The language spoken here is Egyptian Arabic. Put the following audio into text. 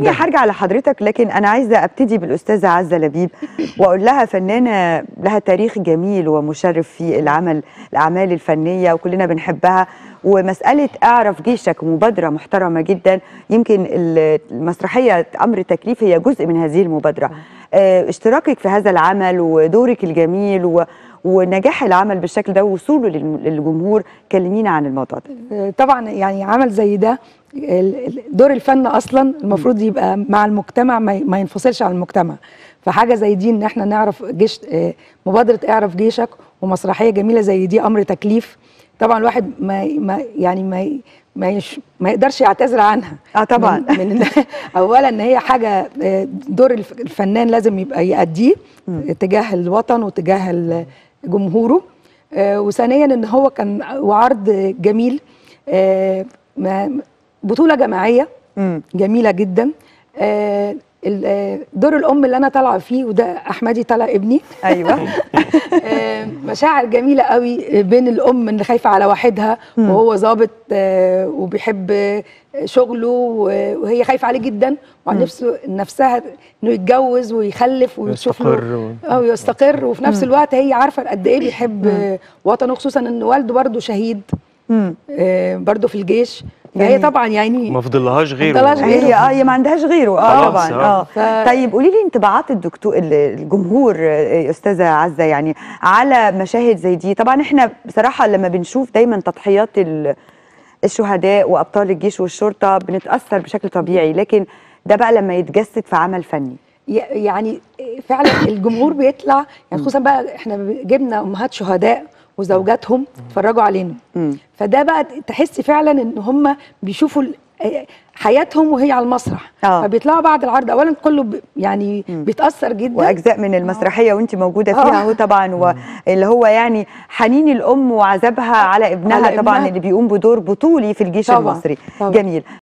خليني هرجع لحضرتك لكن انا عايزه ابتدي بالاستاذه عزه لبيب واقول لها فنانه لها تاريخ جميل ومشرف في العمل الاعمال الفنيه وكلنا بنحبها ومساله اعرف جيشك مبادره محترمه جدا يمكن المسرحيه امر تكليف هي جزء من هذه المبادره آه، اشتراكك في هذا العمل ودورك الجميل و ونجاح العمل بالشكل ده ووصوله للم- للجمهور كلمينا عن الموضوع ده طبعا يعني عمل زي ده ال- ال- دور الفن اصلا المفروض يبقى مع المجتمع ما ي- ما ينفصلش عن المجتمع فحاجه زي دي ان احنا نعرف جيش آه، مبادره اعرف جيشك ومسرحيه جميله زي دي امر تكليف طبعا الواحد ما ما يعني ما ي- ما, يش ما يقدرش يعتذر عنها اه طبعا من, من اولا ان هي حاجه آه، دور الف- الفنان لازم يبقى يأديه تجاه الوطن وتجاه ال- جمهوره آه، وثانيا ان هو كان وعرض جميل آه، ما- بطوله جماعيه مم. جميله جدا آه، ال- آه، دور الام اللي انا طالعه فيه وده احمدي طالع ابني ايوه آه، مشاعر جميله قوي بين الام اللي خايفه على واحدها وهو ظابط آه، وبيحب آه، شغله و- وهي خايفه عليه جدا وعن نفسه نفسها انه يتجوز ويخلف ويشوف له ويستقر و- او يستقر وفي نفس الوقت هي عارفه قد ايه بيحب آه، وطنه خصوصا ان والده برضه شهيد مم. آه، برضه في الجيش فهي جميل. طبعا يعني ما فضلهاش غيره فضلهاش غيره. هي اه هي ما عندهاش غيره اه خلاص، طبعا آه. اه ف- طيب قولي لي انطباعات الدكتور ال- الجمهور آه، استاذه عزه يعني على مشاهد زي دي طبعا احنا بصراحه لما بنشوف دايما تضحيات ال- الشهداء وابطال الجيش والشرطه بنتاثر بشكل طبيعي لكن ده بقى لما يتجسد في عمل فني ي- يعني فعلا الجمهور بيطلع يعني خصوصا بقى احنا جبنا امهات شهداء وزوجاتهم اتفرجوا علينا مم. فده بقى تحسي فعلا ان هم بيشوفوا ال- آه، حياتهم وهي على المسرح آه. فبيطلعوا بعد العرض اولا كله ب- يعني بيتاثر جدا واجزاء من المسرحيه وانت موجوده فيها آه. اهو طبعا واللي هو يعني حنين الام وعذابها على ابنها على طبعا ابنها. اللي بيقوم بدور بطولي في الجيش طبعاً، المصري طبعاً. جميل